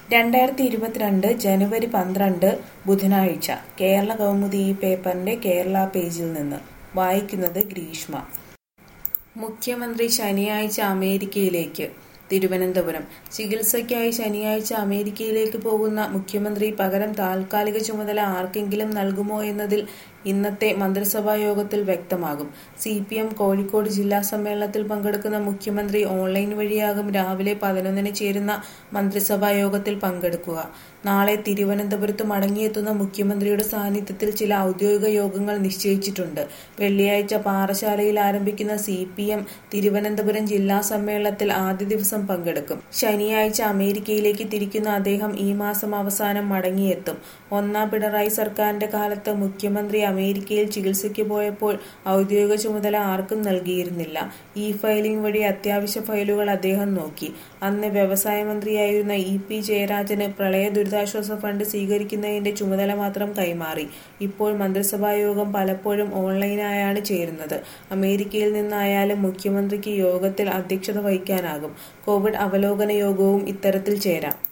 രണ്ടായിരത്തി ഇരുപത്തിരണ്ട് ജനുവരി പന്ത്രണ്ട് ബുധനാഴ്ച കേരള കൗമുദി ഈ പേപ്പറിന്റെ കേരള പേജിൽ നിന്ന് വായിക്കുന്നത് ഗ്രീഷ്മ മുഖ്യമന്ത്രി ശനിയാഴ്ച അമേരിക്കയിലേക്ക് തിരുവനന്തപുരം ചികിത്സയ്ക്കായി ശനിയാഴ്ച അമേരിക്കയിലേക്ക് പോകുന്ന മുഖ്യമന്ത്രി പകരം താൽക്കാലിക ചുമതല ആർക്കെങ്കിലും നൽകുമോ എന്നതിൽ ഇന്നത്തെ മന്ത്രിസഭാ യോഗത്തിൽ വ്യക്തമാകും സി പി എം കോഴിക്കോട് ജില്ലാ സമ്മേളനത്തിൽ പങ്കെടുക്കുന്ന മുഖ്യമന്ത്രി ഓൺലൈൻ വഴിയാകും രാവിലെ പതിനൊന്നിന് ചേരുന്ന മന്ത്രിസഭാ യോഗത്തിൽ പങ്കെടുക്കുക നാളെ തിരുവനന്തപുരത്ത് മടങ്ങിയെത്തുന്ന മുഖ്യമന്ത്രിയുടെ സാന്നിധ്യത്തിൽ ചില ഔദ്യോഗിക യോഗങ്ങൾ നിശ്ചയിച്ചിട്ടുണ്ട് വെള്ളിയാഴ്ച പാറശാലയിൽ ആരംഭിക്കുന്ന സി പി എം തിരുവനന്തപുരം ജില്ലാ സമ്മേളനത്തിൽ ആദ്യ ദിവസം പങ്കെടുക്കും ശനിയാഴ്ച അമേരിക്കയിലേക്ക് തിരിക്കുന്ന അദ്ദേഹം ഈ മാസം അവസാനം മടങ്ങിയെത്തും ഒന്നാം പിണറായി സർക്കാരിന്റെ കാലത്ത് മുഖ്യമന്ത്രി അമേരിക്കയിൽ ചികിത്സയ്ക്ക് പോയപ്പോൾ ഔദ്യോഗിക ചുമതല ആർക്കും നൽകിയിരുന്നില്ല ഇ ഫയലിംഗ് വഴി അത്യാവശ്യ ഫയലുകൾ അദ്ദേഹം നോക്കി അന്ന് വ്യവസായ മന്ത്രിയായിരുന്ന ഇ പി ജയരാജന് പ്രളയ ദുരിതാശ്വാസ ഫണ്ട് സ്വീകരിക്കുന്നതിന്റെ ചുമതല മാത്രം കൈമാറി ഇപ്പോൾ മന്ത്രിസഭാ യോഗം പലപ്പോഴും ഓൺലൈനായാണ് ചേരുന്നത് അമേരിക്കയിൽ നിന്നായാലും മുഖ്യമന്ത്രിക്ക് യോഗത്തിൽ അധ്യക്ഷത വഹിക്കാനാകും കോവിഡ് അവലോകന യോഗവും ഇത്തരത്തിൽ ചേരാം